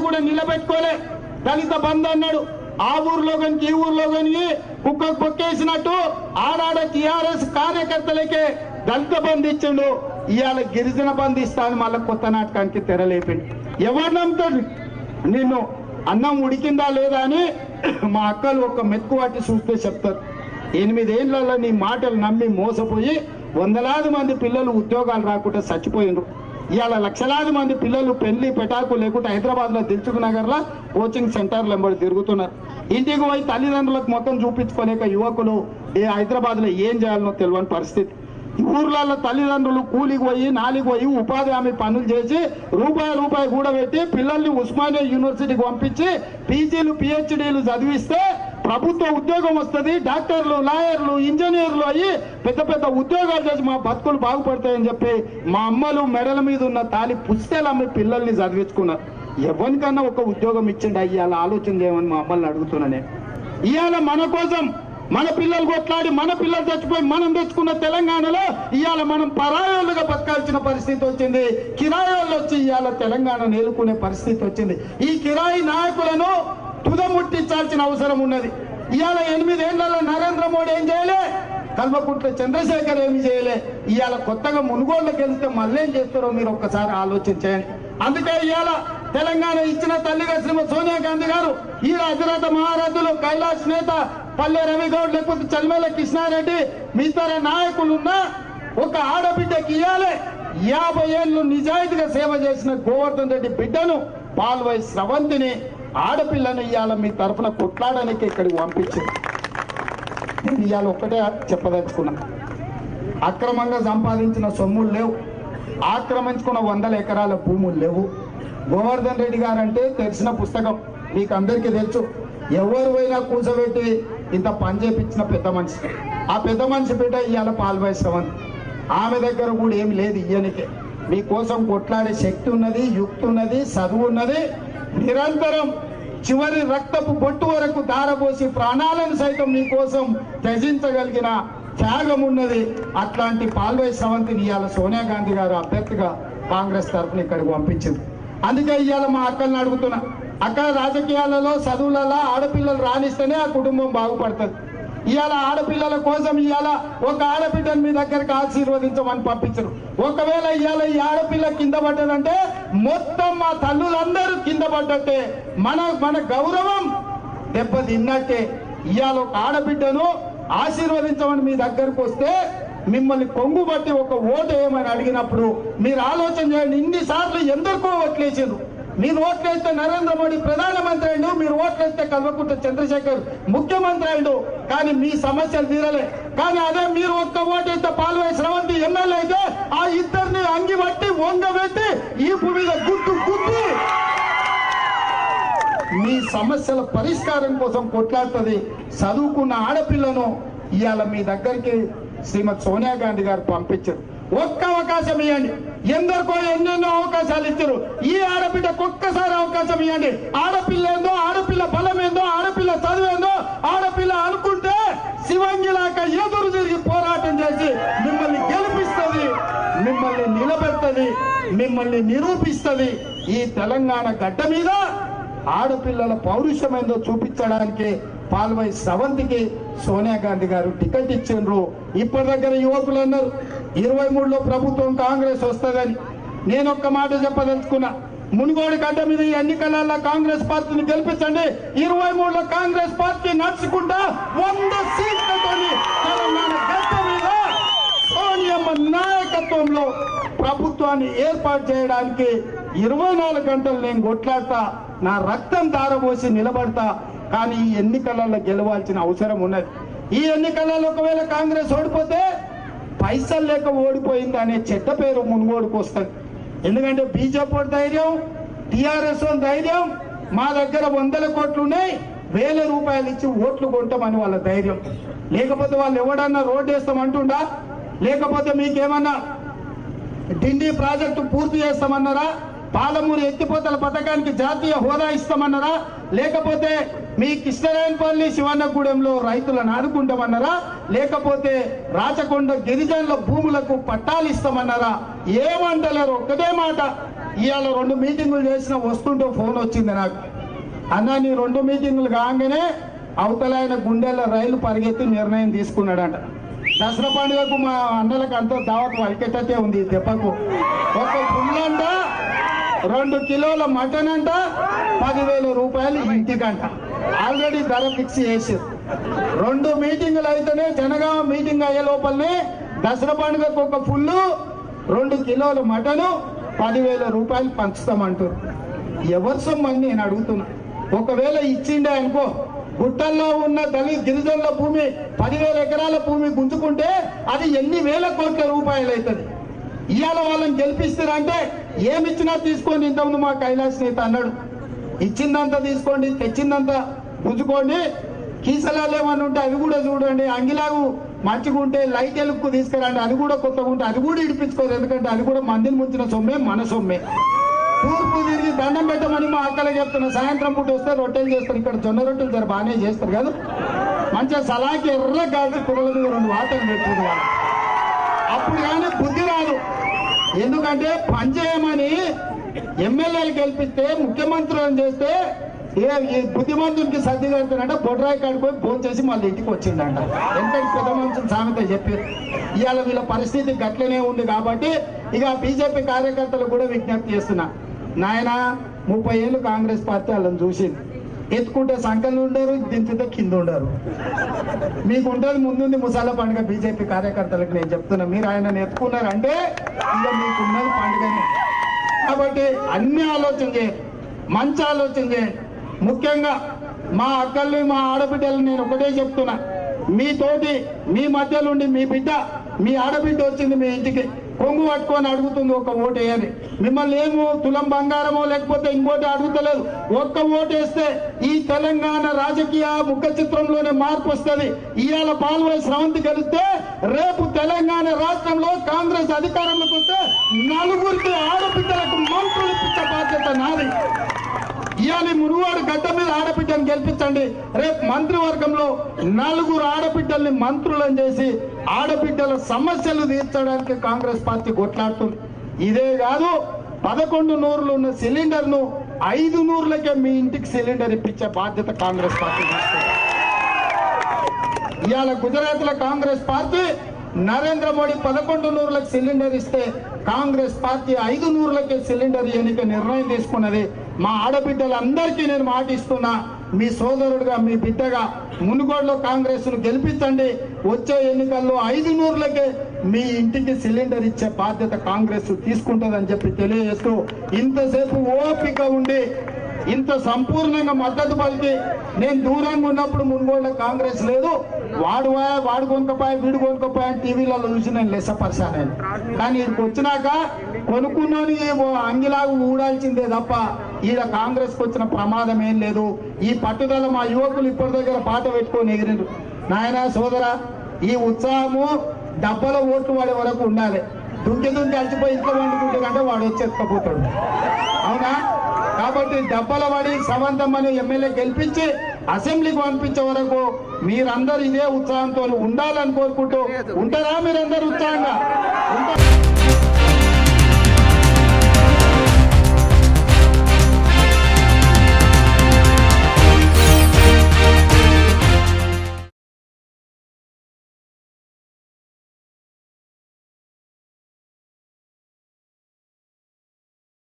కూడా నిలబెట్టుకోలే దళిత బంధు అన్నాడు ఆ ఊర్లో కనుక ఈ ఊర్లో కనుక కుక్కకు పొక్కేసినట్టు ఆడాడ టిఆర్ఎస్ కార్యకర్తలకే దళిత బంధు ఇచ్చిండు ఇవాళ గిరిజన బంధు ఇస్తాను మళ్ళీ కొత్త నాటకానికి తెరలేపిండు ఎవరు నమ్ముతాడు నిన్ను అన్నం ఉడికిందా లేదా అని మా అక్కలు ఒక మెతుకు పట్టి చూస్తే చెప్తారు ఎనిమిదేళ్లలో నీ మాటలు నమ్మి మోసపోయి వందలాది మంది పిల్లలు ఉద్యోగాలు రాకుండా చచ్చిపోయినరు ఇవాళ లక్షలాది మంది పిల్లలు పెళ్లి పెటాకు లేకుండా హైదరాబాద్ లో దిల్చుక్ నగర్ లో కోచింగ్ సెంటర్లు ఎంబడి తిరుగుతున్నారు ఇంటికి పోయి తల్లిదండ్రులకు మొత్తం చూపించుకోలేక యువకులు ఏ హైదరాబాద్ లో ఏం చేయాలనో తెలియని పరిస్థితి ఊర్లలో తల్లిదండ్రులు కూలికి పోయి నాలికి పోయి ఉపాధి హామీ పనులు చేసి రూపాయి రూపాయి కూడబెట్టి పిల్లల్ని ఉస్మానియా యూనివర్సిటీకి పంపించి పీజీలు పిహెచ్డీలు చదివిస్తే ప్రభుత్వ ఉద్యోగం వస్తుంది డాక్టర్లు లాయర్లు ఇంజనీర్లు అయ్యి పెద్ద పెద్ద ఉద్యోగాలు చేసి మా బతుకులు బాగుపడతాయని చెప్పి మా అమ్మలు మెడల మీద ఉన్న తాలి పుస్తకాలు అమ్మి పిల్లల్ని చదివించుకున్నారు ఎవరికన్నా ఒక ఉద్యోగం ఇచ్చిండి అయ్యాల ఆలోచన చేయమని మా అమ్మల్ని అడుగుతున్నానే ఇవాళ మన కోసం మన పిల్లలు కొట్లాడి మన పిల్లలు చచ్చిపోయి మనం తెచ్చుకున్న తెలంగాణలో ఇవాళ మనం పరాయోళ్ళుగా బతకాల్సిన పరిస్థితి వచ్చింది కిరాయోళ్ళు వచ్చి ఇవాళ తెలంగాణ నేలుకునే పరిస్థితి వచ్చింది ఈ కిరాయి నాయకులను తుదముట్టించాల్సిన అవసరం ఉన్నది ఇవాళ ఎనిమిదేళ్లలో నరేంద్ర మోడీ ఏం చేయలే కల్వకుంట్ల చంద్రశేఖర్ ఏమి చేయలే ఇవాళ కొత్తగా మునుగోళ్ళకి వెళ్తే మళ్ళీ ఏం చేస్తారో మీరు ఒక్కసారి ఆలోచన చేయండి అందుకే ఇవాళ తెలంగాణ ఇచ్చిన తల్లిగా శ్రీమతి సోనియా గాంధీ గారు ఈ అధిరథ మహారథులు కైలాష్ నేత పల్లె రవి గౌడ్ లేకపోతే చల్మేల కృష్ణారెడ్డి మిగతా నాయకులున్నా ఒక ఆడబిడ్డకి ఇవ్వాలి యాభై ఏళ్ళు నిజాయితీగా సేవ చేసిన గోవర్ధన్ రెడ్డి బిడ్డను పాల్వై స్రవంతిని ఆడపిల్లను ఇవాళ మీ తరఫున కొట్లాడడానికి ఇక్కడికి పంపించింది నేను ఇవాళ ఒక్కటే చెప్పదలుచుకున్నా అక్రమంగా సంపాదించిన సొమ్ములు లేవు ఆక్రమించుకున్న వందల ఎకరాల భూములు లేవు గోవర్ధన్ రెడ్డి గారు అంటే తెలిసిన పుస్తకం మీకు అందరికీ తెలుసు ఎవరు పోయినా కూర్చోబెట్టి ఇంత పని చేపించిన పెద్ద మనిషి ఆ పెద్ద మనిషి బిడ్డ ఇవాళ పాల్వైశ్రవం ఆమె దగ్గర కూడా ఏం లేదు ఇయ్యనికే మీకోసం కొట్లాడే శక్తి ఉన్నది యుక్తి ఉన్నది చదువు ఉన్నది నిరంతరం చివరి రక్తపు బొట్టు వరకు దారపోసి ప్రాణాలను సైతం మీకోసం త్యజించగలిగిన త్యాగం ఉన్నది అట్లాంటి పాల్వై స్రవంతిని ఇవాళ సోనియా గాంధీ గారు అభ్యర్థిగా కాంగ్రెస్ తరఫున ఇక్కడికి పంపించింది అందుకే ఇవాళ మా అక్కల్ని అడుగుతున్నా అక్క రాజకీయాలలో చదువులలో ఆడపిల్లలు రాణిస్తేనే ఆ కుటుంబం బాగుపడుతుంది ఇవాళ ఆడపిల్లల కోసం ఇవాళ ఒక ఆడబిడ్డను మీ దగ్గరికి ఆశీర్వదించమని పంపించరు ఒకవేళ ఇవాళ ఈ ఆడపిల్ల కింద పడ్డదంటే మొత్తం మా తల్లులందరూ కింద పడ్డట్టే మన మన గౌరవం దెబ్బ తిన్నట్టే ఇవాళ ఒక ఆడబిడ్డను ఆశీర్వదించమని మీ దగ్గరకు వస్తే మిమ్మల్ని కొంగు బట్టి ఒక ఓటు వేయమని అడిగినప్పుడు మీరు ఆలోచన చేయండి ఇన్నిసార్లు ఎందరికో ఓట్లేసారు మీరు ఓట్లేస్తే నరేంద్ర మోడీ ప్రధానమంత్రి అయిండు మీరు ఓట్లేస్తే కల్వకుంట్ల చంద్రశేఖర్ ముఖ్యమంత్రి అయిండు కానీ మీ సమస్యలు తీరలే కానీ అదే మీరు ఒక్క ఓటేస్తే పాల్వై శ్రవంతి ఎమ్మెల్యే అయితే ఆ ఇద్దరిని అంగి బట్టి వంగబెట్టి ఈపు మీద గుట్టు గుద్ది మీ సమస్యల పరిష్కారం కోసం కొట్లాడుతుంది చదువుకున్న ఆడపిల్లను ఇవాళ మీ దగ్గరికి శ్రీమతి సోనియా గాంధీ గారు పంపించారు ఒక్క అవకాశం ఇవ్వండి ఎందరికో ఎన్నెన్నో అవకాశాలు ఇచ్చారు ఈ ఆడపిల్లకు ఒక్కసారి అవకాశం ఇవ్వండి ఆడపిల్ల ఏందో ఆడపిల్ల బలం ఏందో ఆడపిల్ల చదివేందో ఆడపిల్ల అనుకుంటే శివంగిలాక ఎదురు తిరిగి పోరాటం చేసి మిమ్మల్ని గెలిపిస్తుంది మిమ్మల్ని నిలబెడుతుంది మిమ్మల్ని నిరూపిస్తుంది ఈ తెలంగాణ గడ్డ మీద ఆడపిల్లల పౌరుషమేందో చూపించడానికి పాల్వై స్రవంతికి సోనియా గాంధీ గారు టికెట్ ఇచ్చిండ్రు ఇప్పటి దగ్గర యువకులు అన్నారు ఇరవై మూడులో ప్రభుత్వం కాంగ్రెస్ వస్తుందని నేను ఒక్క మాట చెప్పదలుచుకున్నా మునుగోడు గడ్డ మీద ఈ ఎన్నికలలో కాంగ్రెస్ పార్టీని గెలిపించండి ఇరవై మూడులో కాంగ్రెస్ పార్టీ నడుచుకుంటా వంద సీట్లతోని తెలంగాణ గడ్డ మీద సోనియమ్మ నాయకత్వంలో ప్రభుత్వాన్ని ఏర్పాటు చేయడానికి ఇరవై నాలుగు గంటలు నేను కొట్లాడతా నా రక్తం దారబోసి నిలబడతా కానీ ఈ ఎన్నికలలో గెలవాల్సిన అవసరం ఉన్నది ఈ ఎన్నికలలో ఒకవేళ కాంగ్రెస్ ఓడిపోతే పైసలు లేక ఓడిపోయింది అనే చెడ్డ పేరు మునుగోడుకు వస్తుంది ఎందుకంటే బీజేపీ ధైర్యం టిఆర్ఎస్ ధైర్యం మా దగ్గర వందల కోట్లు ఉన్నాయి వేల రూపాయలు ఇచ్చి ఓట్లు కొంటామని వాళ్ళ ధైర్యం లేకపోతే వాళ్ళు ఎవడన్నా రోడ్డు వేస్తామంటుండా లేకపోతే మీకేమన్నా డిండి ప్రాజెక్టు పూర్తి చేస్తామన్నారా పాలమూరు ఎత్తిపోతల పథకానికి జాతీయ హోదా ఇస్తామన్నారా లేకపోతే మీ కృష్ణరాయనపల్లి శివన్నగూడెంలో రైతులను ఆదుకుంటామన్నారా లేకపోతే రాచకొండ గిరిజనుల భూములకు పట్టాలు ఇస్తామన్నారా ఏమంటలేరు ఒక్కటే మాట ఇవాళ రెండు మీటింగులు చేసిన వస్తుంటే ఫోన్ వచ్చింది నాకు అన్న నీ రెండు మీటింగులు కాగానే అవతల ఆయన గుండెల రైలు పరిగెత్తి నిర్ణయం తీసుకున్నాడంట దసరా పండుగకు మా అన్నలకు అంత దావత్ వలికెట్టతే ఉంది ఈ దెబ్బకు ఒక పుల్లంట రెండు కిలోల మటన్ అంట పదివేల రూపాయలు ఇంటికంట ఆల్రెడీ ధర ఫిక్స్ చేసారు రెండు మీటింగులు అయితేనే జనగామ మీటింగ్ అయ్యే లోపలనే దసరా పండుగకు ఒక ఫుల్లు రెండు కిలోల మటను పదివేల రూపాయలు పంచుతామంటారు ఎవరి సొమ్మని నేను అడుగుతున్నా ఒకవేళ ఇచ్చిండే అనుకో గుట్టల్లో ఉన్న దళిత గిరిజనుల భూమి పదివేల ఎకరాల భూమి గుంజుకుంటే అది ఎన్ని వేల కోట్ల రూపాయలు అవుతుంది ఇవాళ వాళ్ళని గెలిపిస్తారంటే ఏమిచ్చినా తీసుకోండి ఇంతకుముందు మా కైలాస్ నేత అన్నాడు ఇచ్చిందంతా తీసుకోండి తెచ్చిందంతా గుంజుకోండి కీసలాలు ఏమన్నా ఉంటే అవి కూడా చూడండి అంగిలాగు మంచిగా ఉంటే లైట్ ఎలుక్కు తీసుకురండి అది కూడా కొత్తగా ఉంటే అది కూడా ఇడిపించుకోరు ఎందుకంటే అది కూడా మందిని ముంచిన సొమ్మే మన సొమ్మే తూర్పు తిరిగి దండం పెట్టమని మా అక్కలే చెప్తున్నా సాయంత్రం పూట వస్తే రొట్టెలు చేస్తారు ఇక్కడ జొన్న రొట్టెలు జర బాగానే చేస్తారు కదా మంచిగా సలాకి ఎర్ర కాదు కుర్రల మీద రెండు వాటలు పెట్టుకుంది వాళ్ళు అప్పుడు కానీ బుద్ధి రాదు ఎందుకంటే పనిచేయమని ఎమ్మెల్యేలు గెలిపిస్తే ముఖ్యమంత్రులను చేస్తే ఏ ఈ బుద్ధిమంతునికి సర్ది కడుతున్నట్ట బొడ్రాయి కాడిపోయి ఫోన్ చేసి మళ్ళీ ఇంటికి వచ్చిందంట ఎందుకంటే పెద్ద మనుషులు సామెత చెప్పారు ఇవాళ వీళ్ళ పరిస్థితి గట్లనే ఉంది కాబట్టి ఇక బీజేపీ కార్యకర్తలు కూడా విజ్ఞప్తి చేస్తున్నా నాయన ముప్పై ఏళ్ళు కాంగ్రెస్ పార్టీ వాళ్ళని చూసింది ఎత్తుకుంటే సంకలు ఉండరు దించితే కింద ఉండరు మీకు ఉంటుంది ముందుంది ముసాల పండుగ బీజేపీ కార్యకర్తలకు నేను చెప్తున్నా మీరు ఆయన ఎత్తుకున్నారంటే ఇక మీకు ఉన్నది పండుగనే కాబట్టి అన్ని ఆలోచన చేయండి మంచి ఆలోచన చేయండి ముఖ్యంగా మా అక్కల్ని మా ఆడబిడ్డలు నేను ఒకటే చెప్తున్నా మీతోటి మీ మధ్యలో ఉండి మీ బిడ్డ మీ ఆడబిడ్డ వచ్చింది మీ ఇంటికి కొంగు పట్టుకొని అడుగుతుంది ఒక ఓటు వేయని మిమ్మల్ని ఏమో తులం బంగారమో లేకపోతే ఇంకోటి అడుగుతలేదు ఒక్క ఓటు వేస్తే ఈ తెలంగాణ రాజకీయ ముఖ చిత్రంలోనే మార్పు వస్తుంది ఇవాళ పాల్వై స్రవంతి గెలిస్తే రేపు తెలంగాణ రాష్ట్రంలో కాంగ్రెస్ అధికారంలోకి వస్తే నలుగురికి ఆడబిడ్డలకు మంత్రులు ఇప్పించే బాధ్యత నాది ఇవాళ మునువాడు గడ్డ మీద ఆడబిడ్డను గెలిపించండి రేపు మంత్రివర్గంలో నలుగురు ఆడబిడ్డల్ని మంత్రులను చేసి ఆడబిడ్డల సమస్యలు తీర్చడానికి కాంగ్రెస్ పార్టీ కొట్లాడుతుంది ఇదే కాదు పదకొండు నూరులు ఉన్న సిలిండర్ ను ఐదు నూరులకే మీ ఇంటికి సిలిండర్ ఇప్పించే బాధ్యత కాంగ్రెస్ పార్టీ తీసుకుంది ఇవాళ గుజరాత్ లో కాంగ్రెస్ పార్టీ నరేంద్ర మోడీ పదకొండు నూరులకు సిలిండర్ ఇస్తే కాంగ్రెస్ పార్టీ ఐదు నూరులకే సిలిండర్ ఎన్నిక నిర్ణయం తీసుకున్నది మా ఆడబిడ్డలందరికీ నేను మాటిస్తున్నా మీ సోదరుడుగా మీ బిడ్డగా మునుగోడులో కాంగ్రెస్ ను గెలిపించండి వచ్చే ఎన్నికల్లో ఐదు నూరులకే మీ ఇంటికి సిలిండర్ ఇచ్చే బాధ్యత కాంగ్రెస్ తీసుకుంటుందని చెప్పి తెలియజేస్తూ ఇంతసేపు ఓపిక ఉండి ఇంత సంపూర్ణంగా మద్దతు పలికి నేను దూరంగా ఉన్నప్పుడు మున్గోళ్ళ కాంగ్రెస్ లేదు వాడు వా- వాడు కొనుకపోయి వీడు కొనుకపోయి అని టీవీలలో చూసి నేను లెస్సపరిచాను కానీ ఇక్కడికి వచ్చినాక కొనుక్కున్నోని ఓ అంగిలాగా ఊడాల్సిందే తప్ప ఈడ కాంగ్రెస్ కి వచ్చిన ప్రమాదం ఏం లేదు ఈ పట్టుదల మా యువకులు ఇప్పటి దగ్గర పాట పెట్టుకొని ఎగిరిండ్రు నాయన సోదరా ఈ ఉత్సాహము డబ్బల ఓట్లు వాడే వరకు ఉండాలి దుంకి దుంకి అలసిపోయి ఇంట్లో వండుకుంటే కంటే వాడు వచ్చి ఎత్తుకపోతాడు అవునా కాబట్టి దెబ్బల పడి సమంతమ్మని ఎమ్మెల్యే గెలిపించి అసెంబ్లీకి పంపించే వరకు మీరందరూ ఇదే ఉత్సాహంతో ఉండాలని కోరుకుంటూ ఉంటారా మీరందరూ ఉత్సాహంగా ఉంటారా